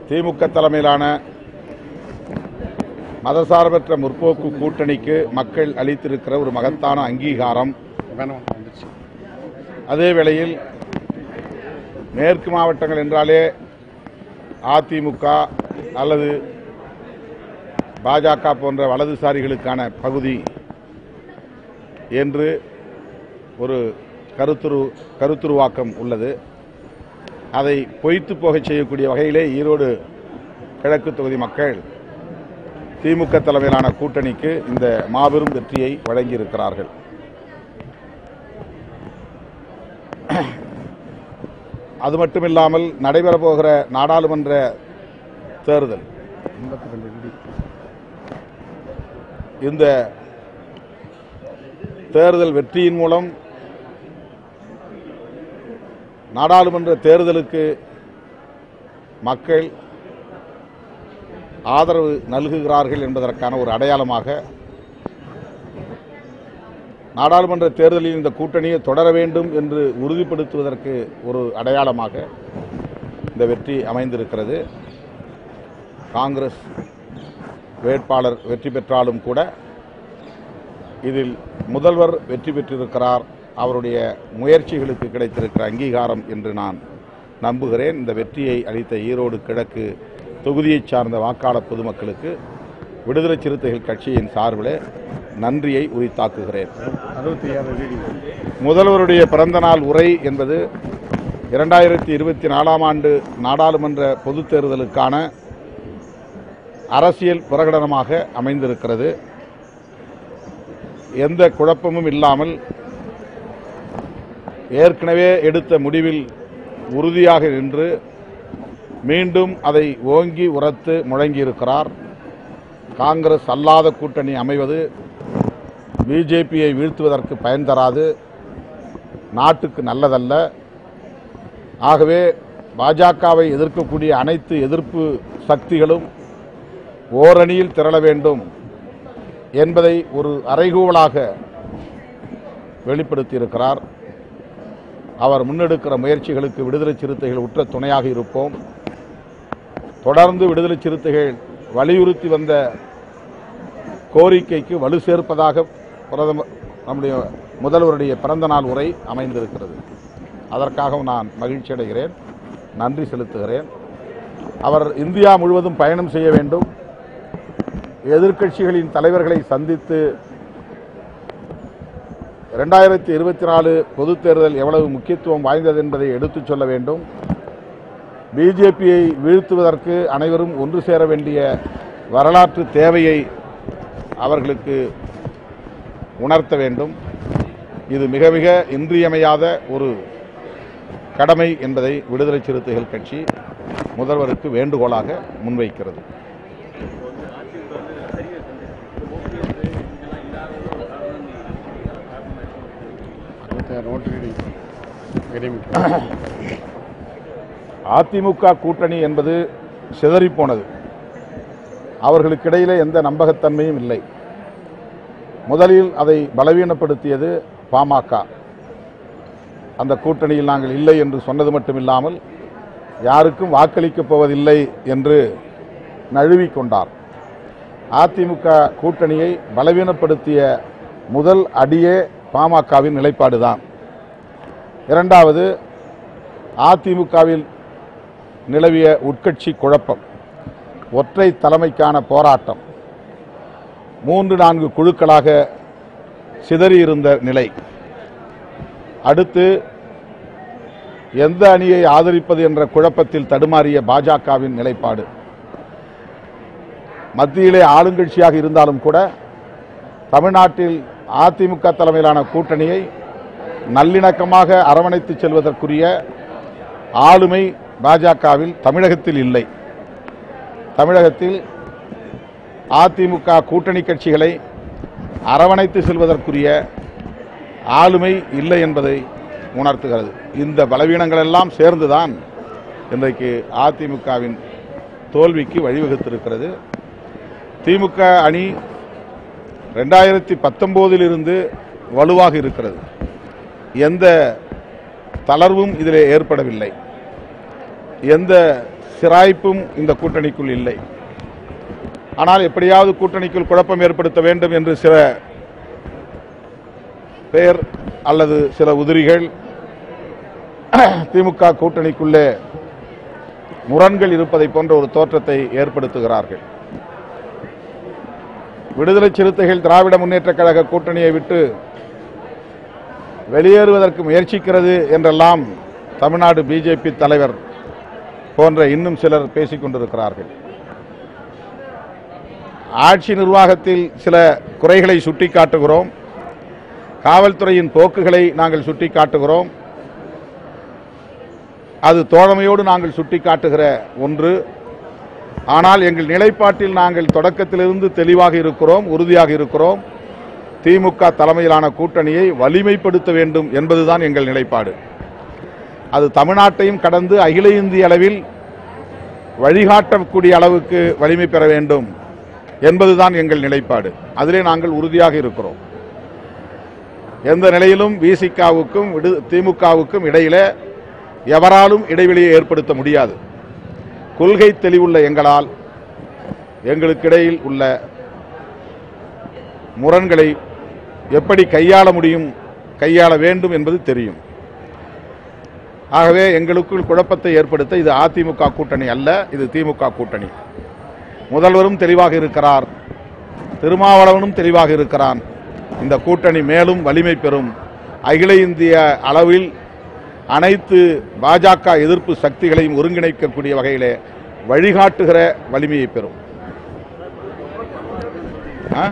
திமுக தலைமையிலான மதசார்பற்ற முற்போக்கு கூட்டணிக்கு மக்கள் அளித்திருக்கிற ஒரு மகத்தான அங்கீகாரம் வேணாம் வந்துருச்சு அதே வேளையில் மேற்கு மாவட்டங்கள் என்றாலே அதிமுக அல்லது பாஜக போன்ற வலதுசாரிகளுக்கான பகுதி என்று ஒரு கருத்துரு கருத்துருவாக்கம் உள்ளது அதை பொய்த்து போகச் செய்யக்கூடிய வகையிலே ஈரோடு கிழக்கு தொகுதி மக்கள் திமுக தலைமையிலான கூட்டணிக்கு இந்த மாபெரும் வெற்றியை வழங்கியிருக்கிறார்கள் அது மட்டுமில்லாமல் நடைபெறப் போகிற நாடாளுமன்ற தேர்தல் ஐம்பத்தி ரெண்டு டிகிரி இந்த தேர்தல் வெற்றியின் மூலம் நாடாளுமன்ற தேர்தலுக்கு மக்கள் ஆதரவு நல்குகிறார்கள் என்பதற்கான ஒரு அடையாளமாக நாடாளுமன்ற தேர்தலில் இந்த கூட்டணியை தொடர வேண்டும் என்று உறுதிப்படுத்துவதற்கு ஒரு அடையாளமாக இந்த வெற்றி அமைந்திருக்கிறது காங்கிரஸ் வேட்பாளர் வெற்றி பெற்றாலும் கூட இதில் முதல்வர் வெற்றி பெற்றிருக்கிறார் அவருடைய முயற்சிகளுக்கு கிடைத்திருக்கிற அங்கீகாரம் என்று நான் நம்புகிறேன் இந்த வெற்றியை அளித்த ஈரோடு கிழக்கு தொகுதியைச் சார்ந்த வாக்காளர் பொதுமக்களுக்கு விடுதலை சிறுத்தைகள் கட்சியின் சார்பில் நன்றியை உரித்தாக்குகிறேன் அறுபத்தி ஏழு டிகிரி முதல்வருடைய பிறந்தநாள் உரை என்பது இரண்டாயிரத்தி இருபத்தி நாலாம் ஆண்டு நாடாளுமன்ற பொதுத் தேர்தலுக்கான அரசியல் பிரகடனமாக அமைந்திருக்கிறது எந்த குழப்பமும் இல்லாமல் ஏற்கனவே எடுத்த முடிவில் உறுதியாக நின்று மீண்டும் அதை ஓங்கி உரத்து முழங்கியிருக்கிறார் காங்கிரஸ் அல்லாத கூட்டணி அமைவது பிஜேபியை வீழ்த்துவதற்கு பயன் தராது நாட்டுக்கு நல்லதல்ல ஆகவே பாஜகவை எதிர்க்கக்கூடிய அனைத்து எதிர்ப்பு சக்திகளும் ஓரணியில் திரள வேண்டும் என்பதை ஒரு அறைகூவலாக வெளிப்படுத்தியிருக்கிறார் அவர் முன்னெடுக்கிற முயற்சிகளுக்கு விடுதலை சிறுத்தைகள் உற்ற துணையாக இருப்போம் தொடர்ந்து விடுதலை சிறுத்தைகள் வலியுறுத்தி வந்த கோரிக்கைக்கு வலு சேர்ப்பதாக பிரதமர் நம்முடைய முதல்வருடைய பிறந்தநாள் உரை அமைந்திருக்கிறது அதற்காக நான் மகிழ்ச்சி அடைகிறேன் நன்றி செலுத்துகிறேன் அவர் இந்தியா முழுவதும் பயணம் செய்ய வேண்டும் எதிர்க்கட்சிகளின் தலைவர்களை சந்தித்து ரெண்டாயிரத்தி இருபத்தி நாலு பொதுத் தேர்தல் எவ்வளவு முக்கியத்துவம் வாய்ந்தது என்பதை எடுத்துச் சொல்ல வேண்டும் பிஜேபியை வீழ்த்துவதற்கு அனைவரும் ஒன்று சேர வேண்டிய வரலாற்று தேவையை அவர்களுக்கு உணர்த்த வேண்டும் இது மிக மிக இன்றியமையாத ஒரு கடமை என்பதை விடுதலை சிறுத்தைகள் கட்சி முதல்வருக்கு வேண்டுகோளாக முன்வைக்கிறது அறுபத்தி ஆறு ஓட்டு டிகிரி கிலோமீட்டர் அதிமுக கூட்டணி என்பது சிதறிப்போனது அவர்களுக்கிடையிலே எந்த நம்பகத்தன்மையும் இல்லை முதலில் அதை பலவீனப்படுத்தியது பாமக அந்த கூட்டணியில் நாங்கள் இல்லை என்று சொன்னது மட்டுமில்லாமல் யாருக்கும் வாக்களிக்கப் போவதில்லை என்று நழுவிக்கொண்டார் அதிமுக கூட்டணியை பலவீனப்படுத்திய முதல் அடியே பாமகவின் நிலைப்பாடுதான் இரண்டாவது அதிமுகவில் நிலவிய உட்கட்சி குழப்பம் ஒற்றை தலைமைக்கான போராட்டம் மூன்று நான்கு குழுக்களாக சிதறியிருந்த நிலை அடுத்து எந்த அணியை ஆதரிப்பது என்ற குழப்பத்தில் தடுமாறிய பாஜகவின் நிலைப்பாடு மத்தியிலே ஆளுங்கட்சியாக இருந்தாலும் கூட தமிழ்நாட்டில் அதிமுக தலைமையிலான கூட்டணியை நல்லிணக்கமாக அரவணைத்து செல்வதற்குரிய ஆளுமை பாஜகவில் தமிழகத்தில் இல்லை தமிழகத்தில் அதிமுக கூட்டணி கட்சிகளை அரவணைத்து செல்வதற்குரிய ஆளுமை இல்லை என்பதை உணர்த்துகிறது இந்த பலவீனங்கள் எல்லாம் சேர்ந்துதான் இன்றைக்கு அதிமுகவின் தோல்விக்கு வழிவகுத்திருக்கிறது திமுக அணி ரெண்டாயிரத்தி பத்தொம்போதிலிருந்து வலுவாக இருக்கிறது எந்த தளர்வும் இதிலே ஏற்படவில்லை எந்த சிராய்ப்பும் இந்த கூட்டணிக்குள் இல்லை ஆனால் எப்படியாவது கூட்டணிக்குள் குழப்பம் ஏற்படுத்த வேண்டும் என்று சில பேர் அல்லது சில உதிரிகள் திமுக கூட்டணிக்குள்ளே முரண்கள் இருப்பதை போன்ற ஒரு தோற்றத்தை ஏற்படுத்துகிறார்கள் விடுதலை சிறுத்தைகள் திராவிட முன்னேற்றக் கழக கூட்டணியை விட்டு வெளியேறுவதற்கு முயற்சிக்கிறது என்றெல்லாம் தமிழ்நாடு பிஜேபி தலைவர் போன்ற இன்னும் சிலர் பேசிக் கொண்டிருக்கிறார்கள் ஆட்சி நிர்வாகத்தில் சில குறைகளை சுட்டிக்காட்டுகிறோம் காவல்துறையின் போக்குகளை நாங்கள் சுட்டிக்காட்டுகிறோம் அது தோழமையோடு நாங்கள் சுட்டிக்காட்டுகிற ஒன்று ஆனால் எங்கள் நிலைப்பாட்டில் நாங்கள் தொடக்கத்திலிருந்து தெளிவாக இருக்கிறோம் உறுதியாக இருக்கிறோம் திமுக தலைமையிலான கூட்டணியை வலிமைப்படுத்த வேண்டும் என்பதுதான் எங்கள் நிலைப்பாடு அது தமிழ்நாட்டையும் கடந்து அகில இந்திய அளவில் வழிகாட்டக்கூடிய அளவுக்கு வலிமை பெற வேண்டும் என்பதுதான் எங்கள் நிலைப்பாடு அதிலே நாங்கள் உறுதியாக இருக்கிறோம் எந்த நிலையிலும் விசிகாவுக்கும் விடு திமுகவுக்கும் இடையிலே எவராலும் இடைவெளியை ஏற்படுத்த முடியாது கொள்கை தெளிவுள்ள எங்களால் எங்களுக்கிடையில் உள்ள முரண்களை எப்படி கையாள முடியும் கையாள வேண்டும் என்பது தெரியும் ஆகவே எங்களுக்குள் குழப்பத்தை ஏற்படுத்த இது அதிமுக கூட்டணி அல்ல இது திமுக கூட்டணி முதல்வரும் தெளிவாக இருக்கிறார் திருமாவளவனும் தெளிவாக இருக்கிறான் இந்த கூட்டணி மேலும் வலிமை பெறும் அகில இந்திய அளவில் அனைத்து பாஜக எதிர்ப்பு சக்திகளையும் ஒருங்கிணைக்கக்கூடிய வகையிலே வழிகாட்டுகிற வலிமையை பெறும் ஆ?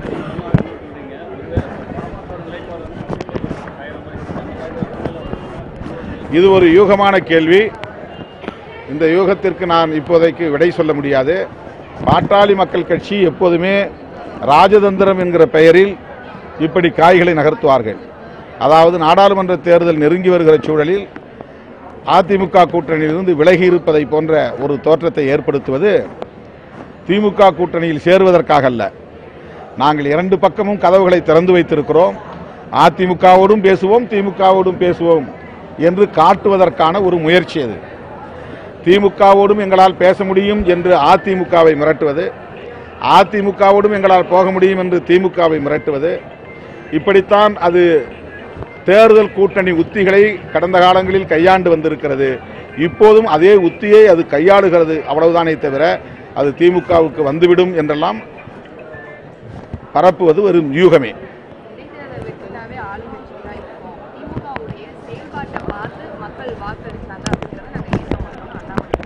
இது ஒரு யூகமான கேள்வி இந்த யூகத்திற்கு நான் இப்போதைக்கு விடை சொல்ல முடியாது பாட்டாளி மக்கள் கட்சி எப்போதுமே ராஜதந்திரம் என்கிற பெயரில் இப்படி காய்களை நகர்த்துவார்கள் அதாவது நாடாளுமன்ற தேர்தல் நெருங்கி வருகிற சூழலில் அதிமுக கூட்டணியிலிருந்து விலகி இருப்பதை போன்ற ஒரு தோற்றத்தை ஏற்படுத்துவது திமுக கூட்டணியில் சேருவதற்காக அல்ல நாங்கள் இரண்டு பக்கமும் கதவுகளை திறந்து வைத்திருக்கிறோம் அதிமுகவோடும் பேசுவோம் திமுகவோடும் பேசுவோம் என்று காட்டுவதற்கான ஒரு முயற்சி அது திமுகவோடும் எங்களால் பேச முடியும் என்று அதிமுகவை மிரட்டுவது அதிமுகவோடும் எங்களால் போக முடியும் என்று திமுகவை மிரட்டுவது இப்படித்தான் அது தேர்தல் கூட்டணி உத்திகளை கடந்த காலங்களில் கையாண்டு வந்திருக்கிறது இப்போதும் அதே உத்தியை அது கையாளுகிறது அவ்வளவுதானே தவிர அது திமுகவுக்கு வந்துவிடும் என்றெல்லாம் பரப்புவது ஒரு யூகமே இடைத்தேர்தல் வெற்றினாவே ஆளுங்கட்சி தான் இருக்கும் திமுகவுடைய செயல்பாட்டை பார்த்து மக்கள் வாக்களித்தாங்க அப்படிங்கிறத நாங்கள் ஏற்க மாட்டோம் அண்ணாமலை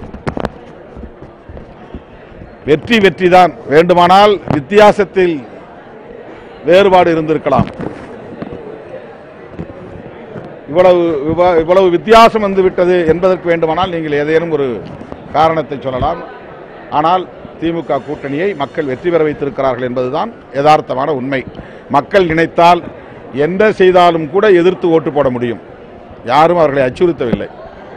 வெற்றி வெற்றிதான் வேண்டுமானால் வித்தியாசத்தில் வேறுபாடு இருந்திருக்கலாம் இவ்வளவு விவா- இவ்வளவு வித்தியாசம் வந்து விட்டது என்பதற்கு வேண்டுமானால் நீங்கள் ஏதேனும் ஒரு காரணத்தை சொல்லலாம் ஆனால் திமுக கூட்டணியை மக்கள் வெற்றி பெற வைத்திருக்கிறார்கள் என்பதுதான் யதார்த்தமான உண்மை மக்கள் நினைத்தால் என்ன செய்தாலும் கூட எதிர்த்து ஓட்டு போட முடியும் யாரும் அவர்களை அச்சுறுத்தவில்லை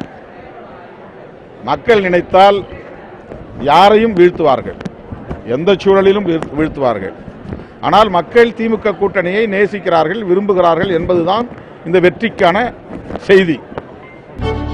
மக்கள் நினைத்தால் யாரையும் வீழ்த்துவார்கள் எந்த சூழலிலும் வீழ்- வீழ்த்துவார்கள் ஆனால் மக்கள் திமுக கூட்டணியை நேசிக்கிறார்கள் விரும்புகிறார்கள் என்பதுதான் இந்த வெற்றிக்கான செய்தி